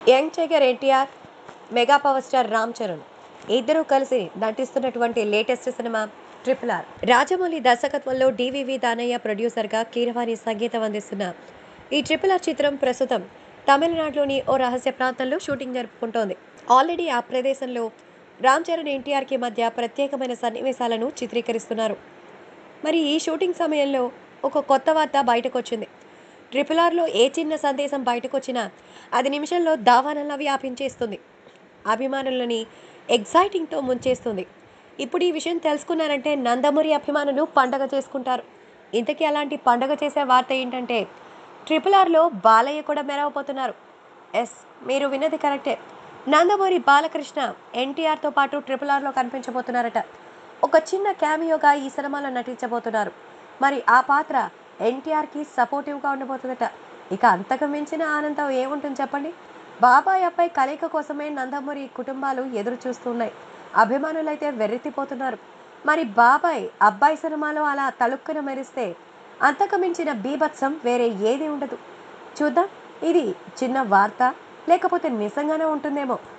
young tiger NTR mega power star Ram Charan ఇద్దరూ కలిసి నటిస్తున్నటువంటి latest cinema triple R Rajamouli దర్శకత్వంలో డివివి దానయ్య ప్రొడ్యూసర్గా కీరవాణి సంగీతం అందిస్తున్న ఈ ట్రిపుల్ ఆర్ చిత్రం ప్రస్తుతం తమిళనాడులోని ఓ రహస్య ప్రాంతంలో షూటింగ్ జరుపుకుంటోంది ఆల్రెడీ ఆ ప్రదేశంలో రామ్ చరణ్ ఎన్టీఆర్కి మధ్య ప్రత్యేకమైన సన్నివేశాలను చిత్రీకరిస్తున్నారు మరి ఈ షూటింగ్ సమయంలో ఒక కొత్త వార్త బయటకు వచ్చింది ట్రిపుల్ ఆర్లో ఏ చిన్న సందేశం బయటకు వచ్చినా అది నిమిషంలో దావానంలా వ్యాపించేస్తుంది అభిమానులని ఎగ్జైటింగ్తో ముంచేస్తుంది ఇప్పుడు ఈ విషయం తెలుసుకున్నారంటే నందమూరి అభిమానులు పండగ చేసుకుంటారు ఇంతకీ అలాంటి పండగ చేసే వార్త ఏంటంటే ట్రిపుల్ ఆర్లో బాలయ్య కూడా మెరవబోతున్నారు ఎస్ మీరు విన్నది కరెక్టే నందమూరి బాలకృష్ణ ఎన్టీఆర్తో పాటు ట్రిపుల్ ఆర్లో కనిపించబోతున్నారట ఒక చిన్న క్యామియోగా ఈ సినిమాలో నటించబోతున్నారు మరి ఆ పాత్ర ఎన్టీఆర్కి సపోర్టివ్గా ఉండబోతుందట ఇక అంతకు మించిన ఆనందం ఏముంటుంది చెప్పండి బాబాయ్ అబ్బాయి కలయిక కోసమే నందమూరి కుటుంబాలు ఎదురు చూస్తున్నాయి అభిమానులైతే వెర్రెత్తిపోతున్నారు మరి బాబాయ్ అబ్బాయి సినిమాలో అలా తలుక్కున మెరిస్తే అంతకు మించిన బీభత్సం వేరే ఏది ఉండదు చూద్దాం ఇది చిన్న వార్త లేకపోతే నిజంగానే ఉంటుందేమో